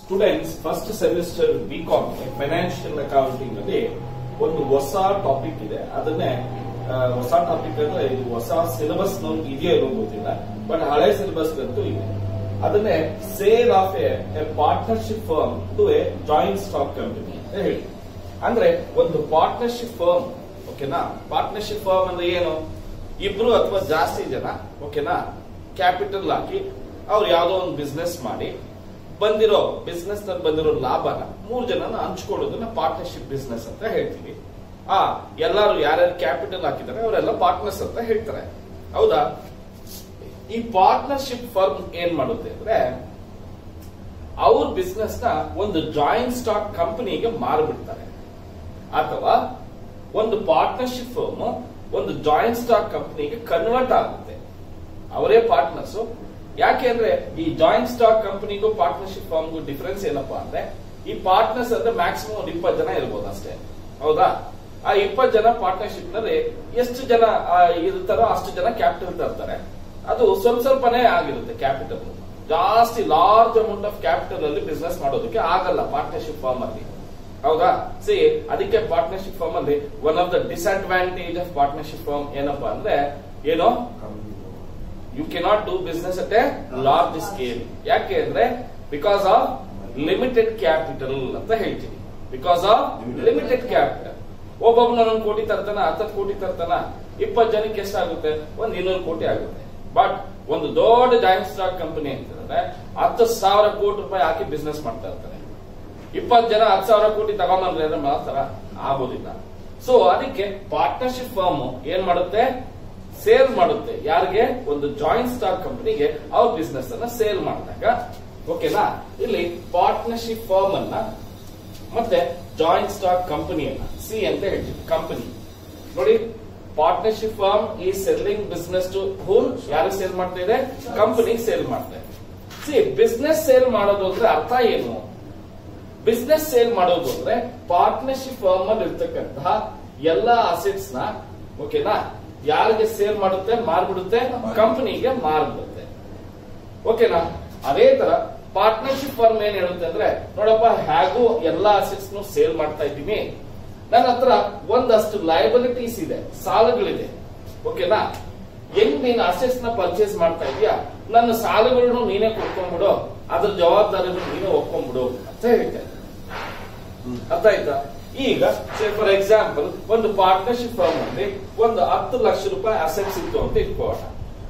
Students first semester B com financial accounting ಅಲ್ಲಿ ಒಂದು ಹೊಸ ಟಾಪಿಕ್ ಇದೆ ಅದನ್ನೇ ಆ, ಹೊಸ ಟಾಪಿಕ್ ಅಂದ್ರೆ ಇದು ಹೊಸ ಸಿಲೆಬಸ್ ನಮ್ಗೆ ಇದೆಯೋ ಇರೋ ಗೊತ್ತಿಲ್ಲ ಬಟ್ ಹಳೆ ಸಿಲೆಬಸ್ ಅಂತೂ ಇದೆ ಅದನ್ನೇ sale of a partnership firm to a joint stock company ಅಂತ ಹೇಳಿ ಅಂದ್ರೆ ಒಂದು ಪಾರ್ಟ್ನರ್ಶಿಪ್ ಫರ್ಮ್ ಓಕೆನಾ ಪಾರ್ಟ್ನರ್ಶಿಪ್ ಫರ್ಮ್ ಅಂದ್ರೆ ಏನು ಇಬ್ರು ಅಥವಾ ಜಾಸ್ತಿ ಜನ ಓಕೆನಾ ಕ್ಯಾಪಿಟಲ್ ಹಾಕಿ ಅವ್ರು ಯಾವ್ದೋ ಒಂದು ಬಿಸ್ನೆಸ್ ಮಾಡಿ ಬಂದಿರೋ ಬಿಸ್ನೆಸ್ ನಲ್ಲಿ ಬಂದಿರೋ ಲಾಭನ ಮೂರ್ ಜನನ ಹಂಚ್ಕೊಳ್ಳೋದನ್ನ ಪಾರ್ಟ್ನರ್ಶಿಪ್ ಬಿಸ್ನೆಸ್ ಅಂತ ಹೇಳ್ತೀವಿ ಆ ಎಲ್ಲಾರು ಯಾರ್ಯಾರು ಕ್ಯಾಪಿಟಲ್ ಹಾಕಿದ್ದಾರೆ ಅವರೆಲ್ಲ ಪಾರ್ಟ್ನರ್ಸ್ ಅಂತ ಹೇಳ್ತಾರೆ ಹೌದಾ ಈ ಪಾರ್ಟ್ನರ್ಶಿಪ್ ಫರ್ಮ್ ಏನ್ ಮಾಡುತ್ತೆ ಅಂದ್ರೆ ಅವ್ರ ಬಿಸ್ನೆಸ್ ನ ಒಂದು ಜಾಯಿಂಟ್ ಸ್ಟಾಕ್ ಕಂಪನಿಗೆ ಮಾರ್ಬಿಡ್ತಾರೆ ಅಥವಾ ಒಂದು ಪಾರ್ಟ್ನರ್ಶಿಪ್ ಫರ್ಮ್ ಒಂದು ಜಾಯಿಂಟ್ ಸ್ಟಾಕ್ ಕಂಪನಿಗೆ ಕನ್ವರ್ಟ್ ಆಗುತ್ತೆ ಅವರೇ ಪಾರ್ಟ್ನರ್ಸ್ ಯಾಕೆ ಅಂದ್ರೆ ಈ ಜಾಯಿಂಟ್ ಸ್ಟಾಕ್ ಕಂಪನಿಗೂ ಪಾರ್ಟ್ನರ್ಶಿಪ್ ಫರ್ಮ್ಗೂ ಡಿಫರೆನ್ಸ್ ಏನಪ್ಪಾ ಅಂದ್ರೆ ಈ ಪಾರ್ಟ್ನರ್ಸ್ ಅಂದ್ರೆ ಮ್ಯಾಕ್ಸಿಮಮ್ ಒಂದು ಇಪ್ಪತ್ತು ಜನ ಇರ್ಬೋದು ಅಷ್ಟೇ ಹೌದಾ ಆ ಇಪ್ಪತ್ತು ಜನ ಪಾರ್ಟ್ನರ್ಶಿಪ್ ನಲ್ಲಿ ಎಷ್ಟು ಜನ ಆ, ಇರ್ತಾರೋ ಅಷ್ಟು ಜನ ಕ್ಯಾಪಿಟಲ್ ತರ್ತಾರೆ ಅದು ಸ್ವಲ್ಪ ಸ್ವಲ್ಪನೇ ಆಗಿರುತ್ತೆ ಕ್ಯಾಪಿಟಲ್ ಜಾಸ್ತಿ ಲಾರ್ಜ್ ಅಮೌಂಟ್ ಆಫ್ ಕ್ಯಾಪಿಟಲ್ ಅಲ್ಲಿ ಬಿಸ್ನೆಸ್ ಮಾಡೋದಕ್ಕೆ ಆಗಲ್ಲ ಪಾರ್ಟ್ನರ್ಶಿಪ್ ಫಾರ್ಮ್ ಅಲ್ಲಿ ಹೌದಾ ಸಿ ಅದಕ್ಕೆ ಪಾರ್ಟ್ನರ್ಶಿಪ್ ಫಾರ್ಮ್ ಅಲ್ಲಿ one of the disadvantage of partnership firm ಏನಪ್ಪಾ ಅಂದ್ರೆ ಏನು you cannot do business at a large scale ಯಾಕೆ ಅಂದ್ರೆ ಬಿಕಾಸ್ ಆಫ್ ಲಿಮಿಟೆಡ್ ಕ್ಯಾಪಿಟಲ್ ಅಂತ ಹೇಳ್ತೀನಿ ಬಿಕಾಸ್ ಆಫ್ ಲಿಮಿಟೆಡ್ ಕ್ಯಾಪಿಟಲ್ ಒಬ್ಬೊಬ್ಬನ ಒಂದೊಂದು ಕೋಟಿ ತರ್ತಾನ ಹತ್ತತ್ತು ಕೋಟಿ ತರ್ತಾನ ಇಪ್ಪತ್ತು ಜನಕ್ಕೆ ಎಷ್ಟಾಗುತ್ತೆ ಒಂದ್ ಇನ್ನೂರು ಕೋಟಿ ಆಗುತ್ತೆ ಬಟ್ ಒಂದು ದೊಡ್ಡ ಜಾಯಿಂಟ್ ಸ್ಟಾಕ್ ಕಂಪನಿ ಅಂತಂದ್ರೆ ಹತ್ತು ಸಾವಿರ ಕೋಟಿ ರೂಪಾಯಿ ಹಾಕಿ ಬಿಸ್ನೆಸ್ ಮಾಡ್ತಾ ಇರ್ತಾರೆ ಇಪ್ಪತ್ತು ಜನ ಹತ್ತು ಸಾವಿರ ಕೋಟಿ ತಗೊಂಬಂದ್ರೆ ಅಂದ್ರೆ ಮಾಡ್ತಾರ ಆಗೋದಿಲ್ಲ ಸೊ ಅದಕ್ಕೆ ಪಾರ್ಟ್ನರ್ಶಿಪ್ ಫರ್ಮ್ ಏನ್ ಮಾಡುತ್ತೆ ಸೇಲ್ ಮಾಡುತ್ತೆ ಯಾರಿಗೆ ಒಂದು ಜಾಯಿಂಟ್ ಸ್ಟಾಕ್ ಕಂಪನಿಗೆ ಅವ್ರ ಬಿಸ್ನೆಸ್ ಅನ್ನ ಸೇಲ್ ಮಾಡಿದಾಗ ಓಕೆನಾ ಇಲ್ಲಿ ಪಾರ್ಟ್ನರ್ಶಿಪ್ ಫರ್ಮ್ ಅನ್ನ ಮತ್ತೆ ಜಾಯಿಂಟ್ ಸ್ಟಾಕ್ ಕಂಪನಿಯನ್ನ ಸಿ ಅಂತ ಹೇಳ್ತೀವಿ ಕಂಪನಿ ನೋಡಿ ಪಾರ್ಟ್ನರ್ಶಿಪ್ ಫರ್ಮ್ ಈ ಸೆಲ್ಲಿಂಗ್ ಬಿಸ್ನೆಸ್ ಟು ಹೋಲ್ ಯಾರು ಸೇಲ್ ಮಾಡ್ತಾ ಇದೆ ಕಂಪನಿ ಸೇಲ್ ಮಾಡ್ತಾ ಇದೆ ಸಿ ಬಿಸ್ನೆಸ್ ಸೇಲ್ ಮಾಡೋದು ಅಂದ್ರೆ ಅರ್ಥ ಏನು ಬಿಸ್ನೆಸ್ ಸೇಲ್ ಮಾಡೋದು ಅಂದ್ರೆ ಪಾರ್ಟ್ನರ್ಶಿಪ್ ಫರ್ಮ್ ಅಲ್ಲಿ ಇರ್ತಕ್ಕಂತಹ ಎಲ್ಲಾ ಅಸೆಟ್ಸ್ ನ ಓಕೆನಾ ಯಾರಿಗೆ ಸೇಲ್ ಮಾಡುತ್ತೆ ಮಾರ್ಬಿಡುತ್ತೆ ಕಂಪನಿಗೆ ಮಾರ್ಬಿಡುತ್ತೆ ಓಕೆನಾ ಅದೇ ತರ ಪಾರ್ಟ್ನರ್ಶಿಪ್ ಫರ್ಮ್ ಏನ್ ಹೇಳುತ್ತೆ ಅಂದ್ರೆ ನೋಡಪ್ಪ ಹೇಗೂ ಎಲ್ಲಾ ಅಸೆಟ್ಸ್ ಸೇಲ್ ಮಾಡ್ತಾ ಇದ್ದೀನಿ ನನ್ನ ಹತ್ರ ಒಂದಷ್ಟು ಲಯಬಿಲಿಟೀಸ್ ಇದೆ ಸಾಲಗಳಿದೆ ಓಕೆನಾ ಹೆಂಗ್ ನೀನು ಅಸೆಟ್ಸ್ ನ ಪರ್ಚೇಸ್ ಮಾಡ್ತಾ ಇದೀಯಾ ನನ್ನ ಸಾಲಗಳನ್ನು ನೀನೇ ಕೊಟ್ಕೊಂಡ್ಬಿಡು ಅದ್ರ ಜವಾಬ್ದಾರಿಯನ್ನು ನೀನೇ ಒಪ್ಕೊಂಡ್ಬಿಡು ಅಂತ ಹೇಳ್ತೇನೆ ಅರ್ಥ ಆಯ್ತಾ ಈಗ ಫಾರ್ ಎಕ್ಸಾಂಪಲ್ ಒಂದು ಪಾರ್ಟ್ನರ್ಶಿಪ್ ಫರ್ಮ್ ಅಲ್ಲಿ ಒಂದು ಹತ್ತು ಲಕ್ಷ ರೂಪಾಯಿ ಅಸೆಟ್ಸ್ ಇತ್ತು ಅಂತ ಇಟ್ಕೋಣ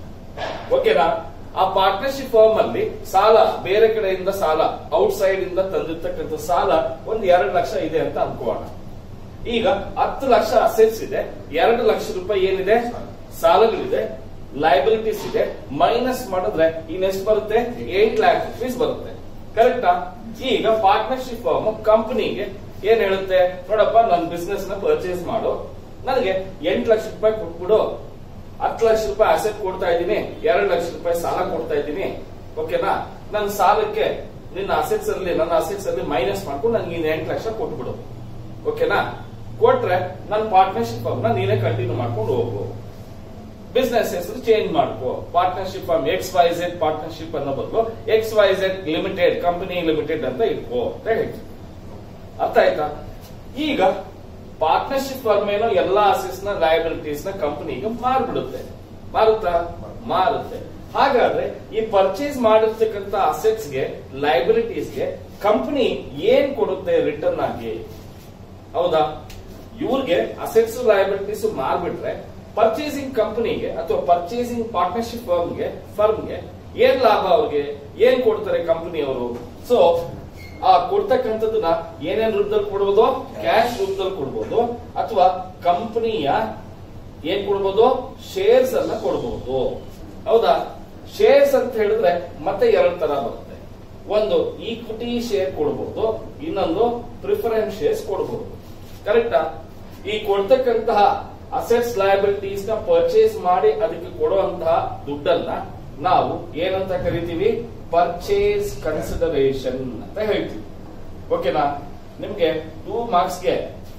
ಓಕೆನಾ ಆ ಪಾರ್ಟ್ನರ್ಶಿಪ್ ಫರ್ಮ್ ಅಲ್ಲಿ ಸಾಲ ಬೇರೆ ಕಡೆಯಿಂದ ಸಾಲ ಔಟ್ ಸೈಡ್ ಇಂದ ತಂದಿರ್ತಕ್ಕಂಥ ಸಾಲ ಒಂದು ಎರಡು ಲಕ್ಷ ಇದೆ ಅಂತ ಅನ್ಕೋಣ ಈಗ ಹತ್ತು ಲಕ್ಷ ಅಸೆಟ್ಸ್ ಇದೆ ಎರಡು ಲಕ್ಷ ರೂಪಾಯಿ ಏನಿದೆ ಸಾಲಗಳಿದೆ ಲಯಬಿಲಿಟೀಸ್ ಇದೆ ಮೈನಸ್ ಮಾಡಿದ್ರೆ ಇನ್ನೆಷ್ಟು ಬರುತ್ತೆ ಏಟ್ ಲ್ಯಾಕ್ ರುಪೀಸ್ ಬರುತ್ತೆ ಕರೆಕ್ಟಾ ಈಗ ಪಾರ್ಟ್ನರ್ಶಿಪ್ ಫರ್ಮ್ ಕಂಪನಿಗೆ ಏನ್ ಹೇಳುತ್ತೆ ನೋಡಪ್ಪ ನನ್ನ ಬಿಸ್ನೆಸ್ ನ ಪರ್ಚೇಸ್ ಮಾಡು ನನಗೆ ಎಂಟು ಲಕ್ಷ ರೂಪಾಯಿ ಕೊಟ್ಬಿಡು ಹತ್ತು ಲಕ್ಷ ರೂಪಾಯಿ ಅಸೆಟ್ ಕೊಡ್ತಾ ಇದ್ದೀನಿ ಎರಡು ಲಕ್ಷ ರೂಪಾಯಿ ಸಾಲ ಕೊಡ್ತಾ ಇದ್ದೀನಿ ಓಕೆನಾ ನನ್ನ ಸಾಲಕ್ಕೆ ನಿನ್ನ ಅಸೆಟ್ಸ್ ಅಲ್ಲಿ ನನ್ನ ಅಸೆಟ್ಸ್ ಅಲ್ಲಿ ಮೈನಸ್ ಮಾಡ್ಕೊಂಡು ನನ್ಗೆ ಇನ್ನು ಎಂಟು ಲಕ್ಷ ಕೊಟ್ಬಿಡು ಓಕೆನಾ ಕೊಟ್ರೆ ನನ್ನ ಪಾರ್ಟ್ನರ್ಶಿಪ್ ಫರ್ಮ್ ನ ನೀನೇ ಕಂಟಿನ್ಯೂ ಮಾಡ್ಕೊಂಡು ಹೋಗು ಬಿಸ್ನೆಸ್ ಹೆಸರು ಚೇಂಜ್ ಮಾಡ್ಕೋ partnership firm X Y Z partnership ಅನ್ನೋ ಬದಲು X Y Z limited company limited ಅಂತ ಇಟ್ಕೋ ಅಂತ ಹೇಳ್ತೀವಿ ಅರ್ಥ ಆಯ್ತಾ ಈಗ ಪಾರ್ಟ್ನರ್ಶಿಪ್ ಫರ್ಮ್ ಏನೋ ಎಲ್ಲಾ ಅಸೆಟ್ಸ್ ನ ಲಯಬಿಲಿಟೀಸ್ ನ ಕಂಪನಿಗೆ ಮಾರ್ಬಿಡುತ್ತೆ ಮಾರುತ್ತಾ ಮಾರುತ್ತೆ ಹಾಗಾದ್ರೆ ಈ ಪರ್ಚೇಸ್ ಮಾಡಿರ್ತಕ್ಕಂಥ ಅಸೆಟ್ಸ್ ಗೆ ಲಯಬಿಲಿಟೀಸ್ ಗೆ ಕಂಪನಿ ಏನ್ ಕೊಡುತ್ತೆ ರಿಟರ್ನ್ ಆಗಿ ಹೌದಾ ಇವ್ರಿಗೆ ಅಸೆಟ್ಸ್ ಲಯಬಿಲಿಟೀಸ್ ಮಾರ್ಬಿಟ್ರೆ ಪರ್ಚೇಸಿಂಗ್ ಕಂಪನಿಗೆ ಅಥವಾ ಪರ್ಚೇಸಿಂಗ್ ಪಾರ್ಟ್ನರ್ಶಿಪ್ ಫರ್ಮ್ಗೆ ಫರ್ಮ್ಗೆ ಏನ್ ಲಾಭ ಅವ್ರಿಗೆ ಏನ್ ಕೊಡ್ತಾರೆ ಕಂಪನಿ ಅವರು ಸೊ ಆ ಕೊಡ್ತಕ್ಕಂಥದ್ದನ್ನ ಏನೇನ್ ರೂಪದಲ್ಲಿ ಕೊಡ್ಬೋದು ಕ್ಯಾಶ್ ರೂಪದಲ್ಲಿ ಕೊಡ್ಬೋದು ಅಥವಾ ಕಂಪನಿಯ ಏನ್ ಕೊಡ್ಬೋದು ಶೇರ್ಸ್ ಅನ್ನ ಕೊಡ್ಬೋದು ಹೌದಾ ಶೇರ್ಸ್ ಅಂತ ಹೇಳಿದ್ರೆ ಮತ್ತೆ ಎರಡ್ ತರ ಬರುತ್ತೆ ಒಂದು ಈಕ್ವಿಟಿ ಶೇರ್ ಕೊಡ್ಬೋದು ಇನ್ನೊಂದು ಪ್ರಿಫರೆನ್ಸ್ ಶೇರ್ಸ್ ಕೊಡ್ಬೋದು ಕರೆಕ್ಟಾ ಈ ಕೊಡ್ತಕ್ಕಂತಹ ಅಸೆಟ್ಸ್ ಲಯಬಿಲಿಟೀಸ್ ನ ಪರ್ಚೇಸ್ ಮಾಡಿ ಅದಕ್ಕೆ ಕೊಡುವಂತಹ ದುಡ್ಡನ್ನ ನಾವು ಏನಂತ ಕರಿತೀವಿ ಪರ್ಚೇಸ್ ಕನ್ಸಿಡರೇಷನ್ ಅಂತ ಹೇಳ್ತೀವಿ ಓಕೆನಾ ನಿಮ್ಗೆ ಟೂ ಮಾರ್ಕ್ಸ್ಗೆ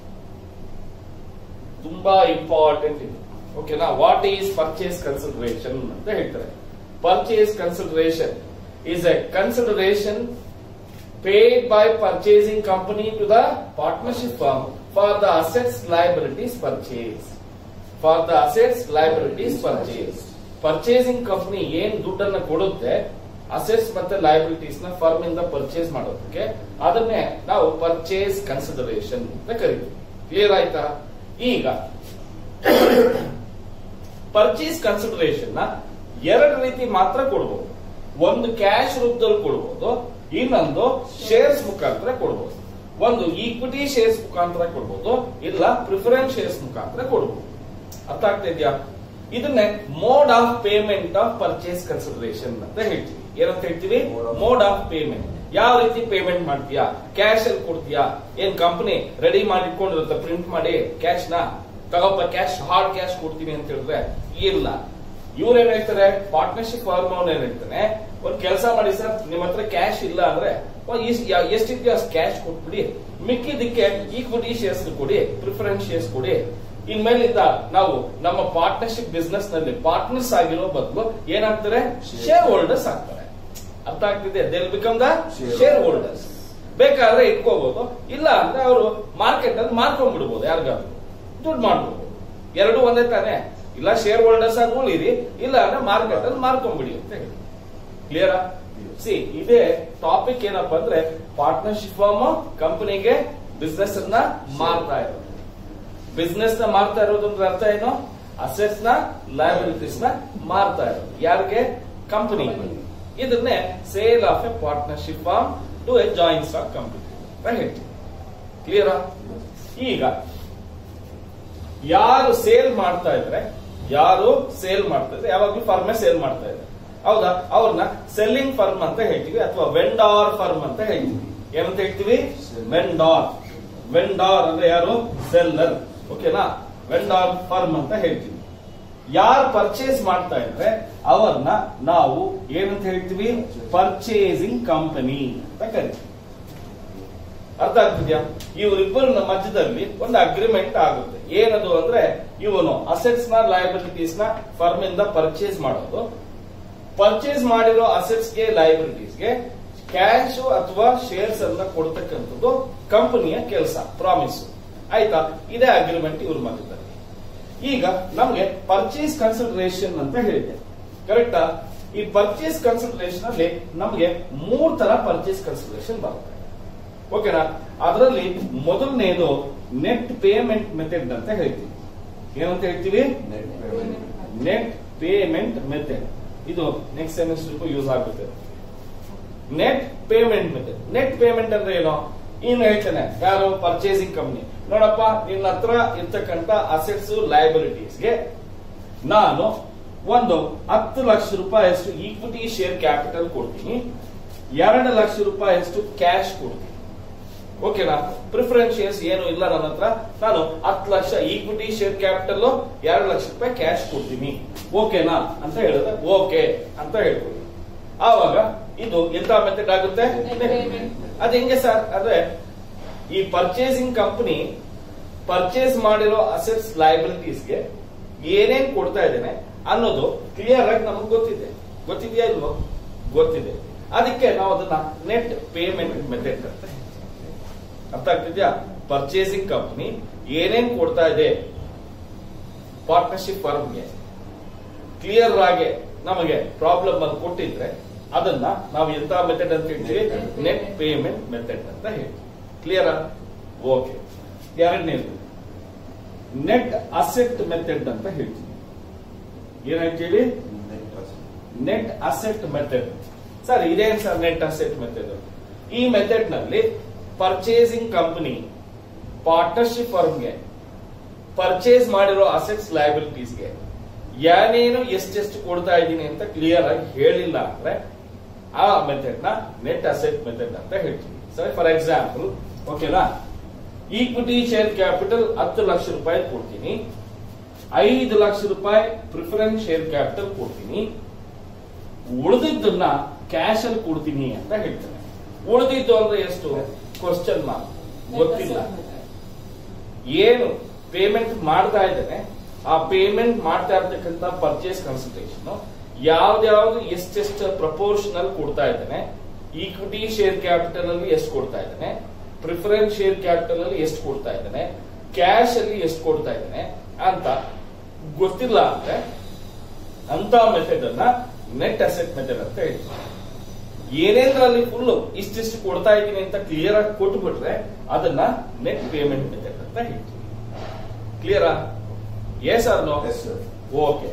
ತುಂಬಾ ಇಂಪಾರ್ಟೆಂಟ್ ಇದು ಓಕೆನಾ ವಾಟ್ ಈಸ್ ಪರ್ಚೇಸ್ ಕನ್ಸಿಡರೇಷನ್ ಅಂತ ಹೇಳ್ತಾರೆ purchase consideration is a consideration paid by purchasing company to the partnership firm for the assets liabilities purchase. For the assets liabilities purchase. Purchasing company ಏನ್ ದುಡ್ಡನ್ನ ಕೊಡುತ್ತೆ assets ಮತ್ತೆ liabilities ನ firm ಇಂದ purchase ಮಾಡೋದಕ್ಕೆ ಅದನ್ನೇ ನಾವು ಪರ್ಚೇಸ್ ಕನ್ಸಿಡರೇಷನ್ ಅಂತ ಕರಿತೀವಿ ಕ್ಲಿಯರ್ ಆಯ್ತಾ ಈಗ ಪರ್ಚೇಸ್ ಕನ್ಸಿಡರೇಷನ್ ನ ಎರಡು ರೀತಿ ಮಾತ್ರ ಕೊಡ್ಬೋದು ಒಂದು ಕ್ಯಾಶ್ ರೂಪದಲ್ಲಿ ಕೊಡ್ಬೋದು ಇನ್ನೊಂದು ಶೇರ್ಸ್ ಮುಖಾಂತರ ಕೊಡ್ಬೋದು ಒಂದು ಈಕ್ವಿಟಿ ಶೇರ್ಸ್ ಮುಖಾಂತರ ಕೊಡ್ಬೋದು ಇಲ್ಲ ಪ್ರಿಫರೆನ್ಸ್ ಶೇರ್ಸ್ ಮುಖಾಂತರ ಕೊಡ್ಬೋದು ಅರ್ಥ ಆಗ್ತಾ ಇದೆಯಾ ಇದನ್ನೇ mode of payment of purchase consideration ಅಂತ ಹೇಳ್ತೀವಿ ಏನಂತ ಹೇಳ್ತೀವಿ ಮೋಡ್ ಆಫ್ ಪೇಮೆಂಟ್ ಯಾವ ರೀತಿ ಪೇಮೆಂಟ್ ಮಾಡ್ತೀಯಾ ಕ್ಯಾಶ್ ಅಲ್ಲಿ ಕೊಡ್ತೀಯಾ ಏನ್ ಕಂಪನಿ ರೆಡಿ ಮಾಡಿ ಇಟ್ಕೊಂಡಿರುತ್ತೆ ಪ್ರಿಂಟ್ ಮಾಡಿ ಕ್ಯಾಶ್ ನ ತಗೋಪ್ಪ ಕ್ಯಾಶ್ ಹಾರ್ಡ್ ಕ್ಯಾಶ್ ಕೊಡ್ತೀನಿ ಅಂತ ಹೇಳಿದ್ರೆ ಇಲ್ಲ ಇವ್ರು ಏನ್ ಹೇಳ್ತಾರೆ ಪಾರ್ಟ್ನರ್ಶಿಪ್ ಫಾರ್ಮ್ ಅವ್ನು ಏನ್ ಹೇಳ್ತಾನೆ ಒಂದ್ ಕೆಲಸ ಮಾಡಿ ಸರ್ ನಿಮ್ ಹತ್ರ ಕ್ಯಾಶ್ ಇಲ್ಲ ಅಂದ್ರೆ ಎಷ್ಟಿದ್ಯೋ ಅಷ್ಟು ಕ್ಯಾಶ್ ಕೊಟ್ಬಿಡಿ ಮಿಕ್ಕಿದಕ್ಕೆ ಈಕ್ವಿಟಿ ಶೇರ್ಸ್ ಕೊಡಿ ಪ್ರಿಫರೆನ್ಸ್ ಶೇರ್ಸ್ ಕೊಡಿ ಇನ್ಮೇಲಿಂದ ನಾವು ನಮ್ಮ ಪಾರ್ಟ್ನರ್ಶಿಪ್ ಬಿಸ್ನೆಸ್ ನಲ್ಲಿ ಪಾರ್ಟ್ನರ್ಸ್ ಆಗಿರೋ ಬದಲು ಏನಾಗ್ತಾರೆ ಶೇರ್ ಹೋಲ್ಡರ್ಸ್ ಆಗ್ತಾರೆ ಅರ್ಥ ಆಗ್ತಿದೆ they'll become the Share share holders ಬೇಕಾದ್ರೆ ಇಟ್ಕೋಬಹುದು ಇಲ್ಲ ಅಂದ್ರೆ ಅವರು ಮಾರ್ಕೆಟ್ ಅಲ್ಲಿ ಮಾರ್ಕೊಂಡ್ಬಿಡ್ಬೋದು ಯಾರಿಗಾದ್ರು ದುಡ್ಡು ಮಾಡ್ಬೋದು ಎರಡು ಒಂದೇ ತಾನೆ ಇಲ್ಲ ಶೇರ್ ಹೋಲ್ಡರ್ಸ್ ಆಗಿ ಉಳಿರಿ ಇಲ್ಲ ಅಂದ್ರೆ ಮಾರ್ಕೆಟ್ ಅಲ್ಲಿ ಮಾರ್ಕೊಂಡ್ಬಿಡಿ ಅಂತ ಹೇಳಿ ಕ್ಲಿಯರಾ ಸಿ ಇದೇ ಟಾಪಿಕ್ ಏನಪ್ಪಾ ಅಂದ್ರೆ ಪಾರ್ಟ್ನರ್ಶಿಪ್ ಫಾರ್ಮ್ ಕಂಪನಿಗೆ ಬಿಸ್ನೆಸ್ ಅನ್ನ ಮಾರ್ತಾ ಇರೋದು ಬಿಸ್ನೆಸ್ ನ ಮಾರ್ತಾ ಇರೋದು ಅಂದ್ರೆ ಅರ್ಥ ಏನು ಅಸೆಟ್ಸ್ ನ ಲಯಬಿಲಿಟೀಸ್ ನ ಮಾರ್ತಾ ಇರೋದು ಯಾರಿಗೆ ಕಂಪನಿ ಇದನ್ನೇ sale of a partnership firm to a joint stock company ಅಂತ ಹೇಳ್ತೀವಿ ಕ್ಲಿಯರಾ ಈಗ ಯಾರು ಸೇಲ್ ಮಾಡ್ತಾ ಇದ್ರೆ ಯಾರು ಸೇಲ್ ಮಾಡ್ತಾ ಇದ್ರೆ ಯಾವಾಗ್ಲೂ ಫರ್ಮೇ ಸೇಲ್ ಮಾಡ್ತಾ ಇದ್ದಾರೆ ಹೌದಾ ಅವ್ರನ್ನ ಸೆಲ್ಲಿಂಗ್ ಫರ್ಮ್ ಅಂತ ಹೇಳ್ತೀವಿ ಅಥವಾ ವೆಂಡಾರ್ ಫರ್ಮ್ ಅಂತ ಹೇಳ್ತೀವಿ ಏನಂತ ಹೇಳ್ತೀವಿ ವೆಂಡಾರ್ ವೆಂಡಾರ್ ಅಂದ್ರೆ ಯಾರು ಸೆಲ್ಲರ್ ಓಕೆನಾ ವೆಂಡಾರ್ ಫರ್ಮ್ ಅಂತ ಹೇಳ್ತೀವಿ ಯಾರು ಪರ್ಚೇಸ್ ಮಾಡ್ತಾ ಇದ್ರೆ ಅವರನ್ನ ನಾವು ಏನಂತ ಹೇಳ್ತೀವಿ ಪರ್ಚೇಸಿಂಗ್ ಕಂಪನಿ ಅಂತ ಕರಿತೀವಿ ಅರ್ಥ ಆಗ್ತಿದ್ಯಾ ಇವರಿಬ್ಬರ ಮಧ್ಯದಲ್ಲಿ ಒಂದು ಅಗ್ರಿಮೆಂಟ್ ಆಗುತ್ತೆ ಏನದು ಅಂದ್ರೆ ಇವನು ಅಸೆಟ್ಸ್ ನ ಲಯಬಿಲಿಟೀಸ್ ನ ಫರ್ಮ್ ಇಂದ ಪರ್ಚೇಸ್ ಮಾಡೋದು ಪರ್ಚೇಸ್ ಮಾಡಿರೋ ಅಸೆಟ್ಸ್ ಗೆ ಲಯಬಿಲಿಟೀಸ್ ಗೆ ಕ್ಯಾಶ್ ಅಥವಾ ಶೇರ್ಸ್ ಅನ್ನ ಕೊಡ್ತಕ್ಕಂಥದ್ದು ಕಂಪನಿಯ ಕೆಲಸ ಪ್ರಾಮಿಸ್ ಆಯ್ತಾ ಇದೇ ಅಗ್ರಿಮೆಂಟ್ ಇವ್ರ ಮಧ್ಯದಲ್ಲಿ ಈಗ ನಮ್ಗೆ ಪರ್ಚೇಸ್ ಕನ್ಸಿಡರೇಷನ್ ಅಂತ ಹೇಳಿದೆ ಕರೆಕ್ಟಾ ಈ ಪರ್ಚೇಸ್ ಕನ್ಸಿಡರೇಷನ್ ಅಲ್ಲಿ ನಮ್ಗೆ ಮೂರ್ ತರ ಪರ್ಚೇಸ್ ಕನ್ಸಿಡರೇಷನ್ ಬರುತ್ತೆ ಓಕೆನಾ ಅದರಲ್ಲಿ ಮೊದಲನೇದು ನೆಟ್ ಪೇಮೆಂಟ್ ಮೆಥಡ್ ಅಂತ ಹೇಳ್ತೀವಿ ಏನಂತ ಹೇಳ್ತೀವಿ net payment net payment method ಇದು ನೆಕ್ಸ್ಟ್ ಸೆಮಿಸ್ಟರ್ಗೂ ಯೂಸ್ ಆಗುತ್ತೆ net payment method net payment ಅಂದ್ರೆ ಏನು ಇನ್ನು ಹೇಳ್ತಾನೆ ಯಾರು ಪರ್ಚೇಸಿಂಗ್ ಕಂಪನಿ ನೋಡಪ್ಪ ನಿನ್ನ ಹತ್ರ ಇರ್ತಕ್ಕಂತ ಅಸೆಟ್ಸ್ ಲಯಬಿಲಿಟೀಸ್ಗೆ ನಾನು ಒಂದು ಹತ್ತು ಲಕ್ಷ ರೂಪಾಯಿಯಷ್ಟು ಈಕ್ವಿಟಿ ಶೇರ್ ಕ್ಯಾಪಿಟಲ್ ಕೊಡ್ತೀನಿ ಎರಡು ಲಕ್ಷ ರೂಪಾಯಿಯಷ್ಟು ಕ್ಯಾಶ್ ಕೊಡ್ತೀನಿ ಓಕೆನಾ ಪ್ರಿಫರೆನ್ಸ್ ಶೇರ್ಸ್ ಏನು ಇಲ್ಲ ನನ್ನ ಹತ್ರ ನಾನು ಹತ್ತು ಲಕ್ಷ ಈಕ್ವಿಟಿ ಶೇರ್ ಕ್ಯಾಪಿಟಲ್ ಎರಡು ಲಕ್ಷ ರೂಪಾಯಿ ಕ್ಯಾಶ್ ಕೊಡ್ತೀನಿ ಓಕೆನಾ ಅಂತ ಹೇಳಿದ್ರೆ ಓಕೆ ಅಂತ ಹೇಳ್ಕೊಳ್ಳಿ ಆವಾಗ ಇದು ಎಂತ ಮೆಥಡ್ ಆಗುತ್ತೆ ಅದ್ ಹೆಂಗೆ ಸರ್ ಅಂದ್ರೆ ಈ ಪರ್ಚೇಸಿಂಗ್ ಕಂಪನಿ ಪರ್ಚೇಸ್ ಮಾಡಿರೋ ಅಸೆಟ್ಸ್ ಲಯಬಿಲಿಟೀಸ್ಗೆ ಏನೇನ್ ಕೊಡ್ತಾ ಇದ್ದೇನೆ ಅನ್ನೋದು ಕ್ಲಿಯರ್ ಆಗಿ ನಮಗೆ ಗೊತ್ತಿದೆ ಗೊತ್ತಿದೆಯಾ ಇಲ್ವೋ ಗೊತ್ತಿದೆ ಅದಕ್ಕೆ ನಾವು ಅದನ್ನ ನೆಟ್ ಪೇಮೆಂಟ್ ಮೆಥಡ್ ಅಂತ ಹೇಳ್ತೀವಿ. ಅರ್ಥ ಆಗ್ತಿದ್ಯಾ ಪರ್ಚೇಸಿಂಗ್ ಕಂಪನಿ ಏನೇನ್ ಕೊಡ್ತಾ ಇದೆ ಪಾರ್ಟ್ನರ್ಶಿಪ್ ಫರ್ಮ್ಗೆ ಕ್ಲಿಯರ್ ಆಗಿ ನಮಗೆ ಪ್ರಾಬ್ಲಮ್ ಅಲ್ಲಿ ಕೊಟ್ಟಿದ್ರೆ ಅದನ್ನ ನಾವು ಎಂತ ಮೆಥಡ್ ಅಂತ ಹೇಳ್ತೀವಿ ನೆಟ್ ಪೇಮೆಂಟ್ ಮೆಥಡ್ ಅಂತ ಹೇಳ್ತೀವಿ ಕ್ಲಿಯರ್ ಓಕೆ ಎರಡನೇದು ನೆಟ್ ಅಸೆಟ್ ಮೆಥಡ್ ಅಂತ ಹೇಳ್ತೀವಿ ಏನ್ ಹೇಳ್ತೀವಿ ನೆಟ್ ಅಸೆಟ್ ಮೆಥಡ್ ಸರ್ ಇದೇನ್ ಸರ್ ನೆಟ್ ಅಸೆಟ್ ಮೆಥಡ್ ಈ ಮೆಥಡ್ ನಲ್ಲಿ ಪರ್ಚೇಸಿಂಗ್ ಕಂಪನಿ ಪಾರ್ಟ್ನರ್ಶಿಪ್ ಫರ್ಮ್ಗೆ ಪರ್ಚೇಸ್ ಮಾಡಿರೋ ಅಸೆಟ್ಸ್ ಲಯಬಿಲಿಟೀಸ್ಗೆ ಏನೇನು ಎಷ್ಟೆಷ್ಟು ಕೊಡ್ತಾ ಇದ್ದೀನಿ ಅಂತ ಕ್ಲಿಯರ್ ಆಗಿ ಹೇಳಿಲ್ಲ ಅಂದ್ರೆ ಆ ಮೆಥಡ್ ನ ನೆಟ್ ಅಸೆಟ್ ಮೆಥಡ್ ಅಂತ ಹೇಳ್ತೀವಿ ಸರಿ ಫಾರ್ ಎಕ್ಸಾಂಪಲ್ ಓಕೆನಾ ಈಕ್ವಿಟಿ ಶೇರ್ ಕ್ಯಾಪಿಟಲ್ ಹತ್ತು ಲಕ್ಷ ರೂಪಾಯಿ ಕೊಡ್ತೀನಿ ಐದು ಲಕ್ಷ ರೂಪಾಯಿ ಪ್ರಿಫರೆನ್ಸ್ ಶೇರ್ ಕ್ಯಾಪಿಟಲ್ ಕೊಡ್ತೀನಿ ಉಳಿದಿದ್ದನ್ನ ಕ್ಯಾಶ್ ಅಲ್ಲಿ ಕೊಡ್ತೀನಿ ಅಂತ ಹೇಳ್ತಾನೆ ಉಳಿದಿದ್ದು ಅಂದ್ರೆ ಎಷ್ಟು ಕ್ವಶನ್ ಮಾರ್ಕ್ ಗೊತ್ತಿಲ್ಲ ಏನು ಪೇಮೆಂಟ್ ಮಾಡ್ತಾ ಇದ್ದಾನೆ ಆ ಪೇಮೆಂಟ್ ಮಾಡ್ತಾ ಇರ್ತಕ್ಕಂಥ ಪರ್ಚೇಸ್ ಕನ್ಸಲ್ಟೇಷನ್ ಯಾವ್ದ್ಯಾವ್ದು ಎಷ್ಟೆಷ್ಟು ಪ್ರಪೋರ್ಷನಲ್ ಕೊಡ್ತಾ ಇದ್ದಾನೆ ಈಕ್ವಿಟಿ ಶೇರ್ ಕ್ಯಾಪಿಟಲ್ ಅಲ್ಲಿ ಎಷ್ಟು ಕೊಡ್ತಾ ಇದ್ದಾನೆ ಪ್ರಿಫರೆನ್ಸ್ ಶೇರ್ ಕ್ಯಾಪಿಟಲ್ ಅಲ್ಲಿ ಎಷ್ಟು ಕೊಡ್ತಾ ಇದ್ದಾನೆ ಕ್ಯಾಶ್ ಅಲ್ಲಿ ಎಷ್ಟು ಕೊಡ್ತಾ ಇದ್ದಾನೆ ಅಂತ ಗೊತ್ತಿಲ್ಲ ಅಂದ್ರೆ ಅಂತ ಮೆಥಡ್ ಅನ್ನ ನೆಟ್ ಅಸೆಟ್ ಮೆಥಡ್ ಅಂತ ಹೇಳ್ತೀವಿ ಏನೇಂದ್ರಲ್ಲಿ ಫುಲ್ ಇಷ್ಟಿಷ್ಟು ಕೊಡ್ತಾ ಇದ್ದೀನಿ ಅಂತ ಕ್ಲಿಯರ್ ಆಗಿ ಕೊಟ್ಬಿಟ್ರೆ ಅದನ್ನ ನೆಟ್ ಪೇಮೆಂಟ್ ಮೆಥಡ್ ಅಂತ ಹೇಳ್ತೀವಿ ಕ್ಲಿಯರಾ yes or no Yes, sir. Okay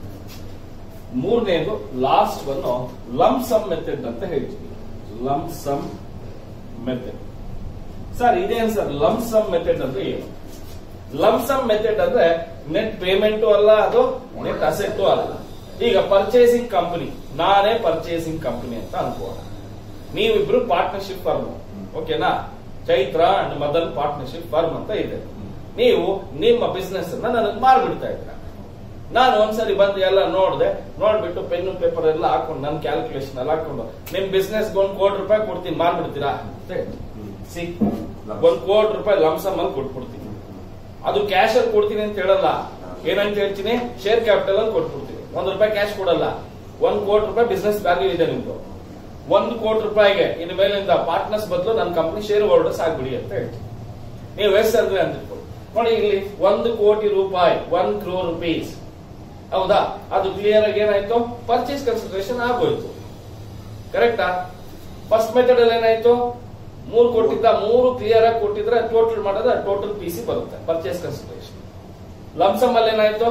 ಮೂರನೇದು ಲಾಸ್ಟ್ ಒಂದು ಲಂಪ್ ಸಮ್ ಮೆಥಡ್ ಅಂತ ಹೇಳ್ತೀವಿ ಲಂಪ್ ಸಮ್ ಮೆಥಡ್ ಸರ್ ಇದೇನು ಸರ್ ಲಂಪ್ ಸಮ್ ಮೆಥಡ್ ಅಂದ್ರೆ ಏನು ಲಂಪ್ ಸಮ್ ಮೆಥಡ್ ಅಂದ್ರೆ ನೆಟ್ ಪೇಮೆಂಟು ಅಲ್ಲ ಅದು ನೆಟ್ ಅಸೆಟ್ಟು ಅಲ್ಲ ಈಗ ಪರ್ಚೇಸಿಂಗ್ ಕಂಪನಿ ನಾನೇ ಪರ್ಚೇಸಿಂಗ್ ಕಂಪನಿ ಅಂತ ಅನ್ಕೋಣ ನೀವಿಬ್ರು ಪಾರ್ಟ್ನರ್ಶಿಪ್ ಫರ್ಮ್ ಓಕೆನಾ Chaitra and Madan partnership firm ಅಂತ ಇದೆ ನೀವು ನಿಮ್ಮ ಬಿಸ್ನೆಸ್ ಅನ್ನ ನನಗೆ ಮಾರ್ಬಿಡ್ತಾ ಇದ್ದೀರ ನಾನು ಒಂದ್ಸರಿ ಬಂದು ಎಲ್ಲ ನೋಡ್ದೆ ನೋಡ್ಬಿಟ್ಟು ಪೆನ್ನು ಪೇಪರ್ ಎಲ್ಲ ಹಾಕೊಂಡು ನನ್ನ ಕ್ಯಾಲ್ಕುಲೇಷನ್ ಎಲ್ಲ ಹಾಕೊಂಡು ನಿಮ್ ಬಿಸ್ನೆಸ್ ಒಂದ್ ಕೋಟಿ ರೂಪಾಯಿ ಕೊಡ್ತೀನಿ ಮಾರ್ಬಿಡ್ತೀರಾ ಅಂತ ಹೇಳಿ ಸಿ ಒಂದ್ ಕೋಟಿ ರೂಪಾಯಿ ಲಂಸಮ್ ಅಲ್ಲಿ ಕೊಟ್ಬಿಡ್ತೀನಿ ಅದು ಕ್ಯಾಶ್ ಅಲ್ಲಿ ಕೊಡ್ತೀನಿ ಅಂತ ಹೇಳಲ್ಲ ಏನಂತ ಹೇಳ್ತೀನಿ ಶೇರ್ ಕ್ಯಾಪಿಟಲ್ ಅಲ್ಲಿ ಕೊಟ್ಬಿಡ್ತೀನಿ ಒಂದ್ ರೂಪಾಯಿ ಕ್ಯಾಶ್ ಕೊಡಲ್ಲ ಒಂದ್ ಕೋಟಿ ರೂಪಾಯಿ ಬಿಸ್ನೆಸ್ ವ್ಯಾಲ್ಯೂ ಇದೆ ನಿಮ್ದು ಒಂದು ಕೋಟಿ ರೂಪಾಯಿಗೆ ಇನ್ನು ಮೇಲಿಂದ ಪಾರ್ಟ್ನರ್ಸ್ ಬದಲು ನನ್ನ ಕಂಪನಿ ಶೇರ್ ಹೋಲ್ಡರ್ಸ್ ಆಗ್ಬಿಡಿ ಅಂತ ಹೇಳ್ತೀನಿ ನೀವು ಎಸ್ ಅಂದ್ರೆ ಅಂತ ಇಟ್ಕೊಳ್ಳಿ. ನೋಡಿ ಇಲ್ಲಿ ಒಂದು ಕೋಟಿ ರೂಪಾಯಿ ಒನ್ ಕ್ರೋ ರುಪೀಸ್ ಹೌದಾ ಅದು ಕ್ಲಿಯರ್ ಆಗಿ ಏನಾಯ್ತು ಪರ್ಚೇಸ್ ಕನ್ಸಿಡರೇಷನ್ ಆಗೋಯ್ತು ಕರೆಕ್ಟಾ ಫಸ್ಟ್ ಮೆಥಡ್ ಅಲ್ಲಿ ಏನಾಯ್ತು ಮೂರು ಕೊಟ್ಟಿದ್ದ ಮೂರು ಕ್ಲಿಯರ್ ಆಗಿ ಕೊಟ್ಟಿದ್ರೆ ಟೋಟಲ್ ಮಾಡಿದ್ರೆ ಟೋಟಲ್ ಪಿ ಸಿ ಬರುತ್ತೆ ಪರ್ಚೇಸ್ ಕನ್ಸಿಡರೇಷನ್ ಲಂಸಮ್ ಅಲ್ಲಿ ಏನಾಯ್ತು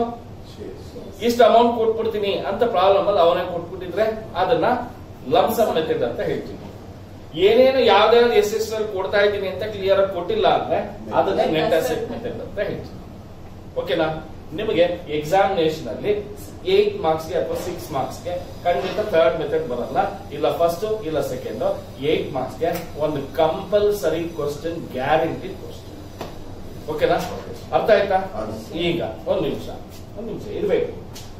ಇಷ್ಟು ಅಮೌಂಟ್ ಕೊಟ್ಬಿಡ್ತೀನಿ ಅಂತ ಪ್ರಾಬ್ಲಮ್ ಅಲ್ಲಿ ಅವನೇ ಕೊಟ್ಬಿಟ್ಟಿದ್ರೆ ಅದನ್ನ ಲಂಸಮ್ ಮೆಥಡ್ ಅಂತ ಹೇಳ್ತೀವಿ ಏನೇನು ಯಾವ್ದಾವ್ದು ಎಸ್ ಎಸ್ ಕೊಡ್ತಾ ಇದ್ದೀನಿ ಅಂತ ಕ್ಲಿಯರ್ ಆಗಿ ಕೊಟ್ಟಿಲ್ಲ ಅಂದ್ರೆ ಅದನ್ನ ನೆಟ್ ಅಸೆಟ್ ಮೆಥಡ್ ಅಂತ ಹೇಳ್ತೀವಿ ಓಕೆನಾ ನಿಮಗೆ ಎಕ್ಸಾಮಿನೇಷನ್ ಅಲ್ಲಿ ಏಟ್ ಮಾರ್ಕ್ಸ್ ಗೆ ಅಥವಾ ಸಿಕ್ಸ್ ಮಾರ್ಕ್ಸ್ ಗೆ ಖಂಡಿತ ಥರ್ಡ್ ಮೆಥಡ್ ಬರಲ್ಲ ಇಲ್ಲ ಫಸ್ಟ್ ಇಲ್ಲ ಸೆಕೆಂಡ್ ಏಟ್ ಮಾರ್ಕ್ಸ್ ಗೆ ಒಂದು ಕಂಪಲ್ಸರಿ ಕ್ವಶನ್ ಗ್ಯಾರಂಟಿ ಕ್ವಶನ್ ಓಕೆನಾ ಅರ್ಥ ಆಯ್ತಾ ಹೌದು. ಈಗ ಒಂದು ನಿಮಿಷ ಒಂದು ನಿಮಿಷ ಇರ್ಬೇಕು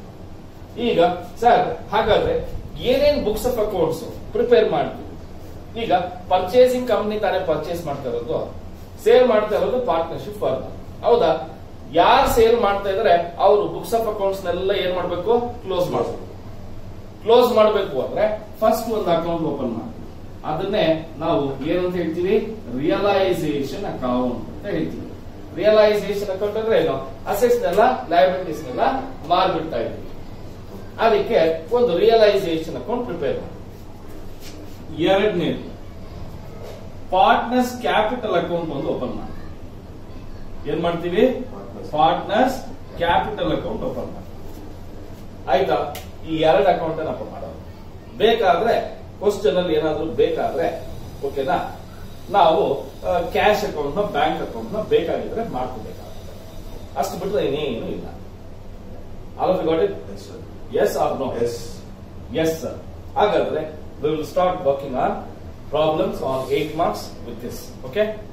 ಈಗ ಸರ್ ಹಾಗಾದ್ರೆ ಏನೇನ್ ಬುಕ್ಸ್ ಆಫ್ ಅಕೌಂಟ್ಸ್ ಪ್ರಿಪೇರ್ ಮಾಡ್ತೀವಿ ಈಗ ಪರ್ಚೇಸಿಂಗ್ ಕಂಪನಿ ತಾನೇ ಪರ್ಚೇಸ್ ಮಾಡ್ತಾ ಇರೋದು ಸೇಲ್ ಮಾಡ್ತಾ ಇರೋದು ಪಾರ್ಟ್ನರ್ಶಿಪ್ ಫರ್ಮ್ ಹೌದಾ ಯಾರು ಸೇಲ್ ಮಾಡ್ತಾ ಇದಾರೆ ಅವರು ಬುಕ್ಸ್ ಆಫ್ ಅಕೌಂಟ್ಸ್ ನೆಲ್ಲ ಏನ್ ಮಾಡ್ಬೇಕು ಕ್ಲೋಸ್ ಮಾಡಬೇಕು ಕ್ಲೋಸ್ ಮಾಡಬೇಕು ಅಂದ್ರೆ ಫಸ್ಟ್ ಒಂದು ಅಕೌಂಟ್ ಓಪನ್ ಮಾಡಿ ಅದನ್ನೇ ನಾವು ಏನಂತ ಹೇಳ್ತೀವಿ ರಿಯಲೈಸೇಷನ್ ಅಕೌಂಟ್ ಅಂತ ಹೇಳ್ತೀವಿ ರಿಯಲೈಸೇಷನ್ ಅಕೌಂಟ್ ಅಂದ್ರೆ ಏನು ಅಸೆಟ್ಸ್ ನೆಲ್ಲ ಲಯಬಿಲಿಟೀಸ್ ನೆಲ್ಲ ಮಾರ್ಬಿಡ್ತಾ ಇದ್ದೀವಿ ಅದಕ್ಕೆ ಒಂದು ರಿಯಲೈಸೇಷನ್ ಅಕೌಂಟ್ ಪ್ರಿಪೇರ್ ಮಾಡಿ ಎರಡನೇದು ಪಾರ್ಟ್ನರ್ಸ್ ಕ್ಯಾಪಿಟಲ್ ಅಕೌಂಟ್ ಒಂದು ಓಪನ್ ಮಾಡಿ ಏನ್ ಮಾಡ್ತೀವಿ ಪಾರ್ಟ್ನರ್ಸ್ ಕ್ಯಾಪಿಟಲ್ ಅಕೌಂಟ್ ಓಪನ್ ಮಾಡಿ ಆಯ್ತಾ ಈ ಎರಡು ಅಕೌಂಟ್ ಅನ್ನ ಮಾಡೋದು ಬೇಕಾದ್ರೆ ಕ್ವಶನ್ ಅಲ್ಲಿ ಏನಾದ್ರೂ ಬೇಕಾದ್ರೆ ಓಕೆನಾ ನಾವು ಕ್ಯಾಶ್ ಅಕೌಂಟ್ ನ ಬ್ಯಾಂಕ್ ಅಕೌಂಟ್ ನ ಬೇಕಾಗಿದ್ರೆ ಮಾಡ್ಕೋಬೇಕಾಗುತ್ತೆ ಅಷ್ಟು ಬಿಟ್ಟರೆ ಇನ್ನೇನು ಇಲ್ಲ all of got it yes or no Yes. Yes sir ಹಾಗಾದ್ರೆ we will start working on problems on eight marks with this okay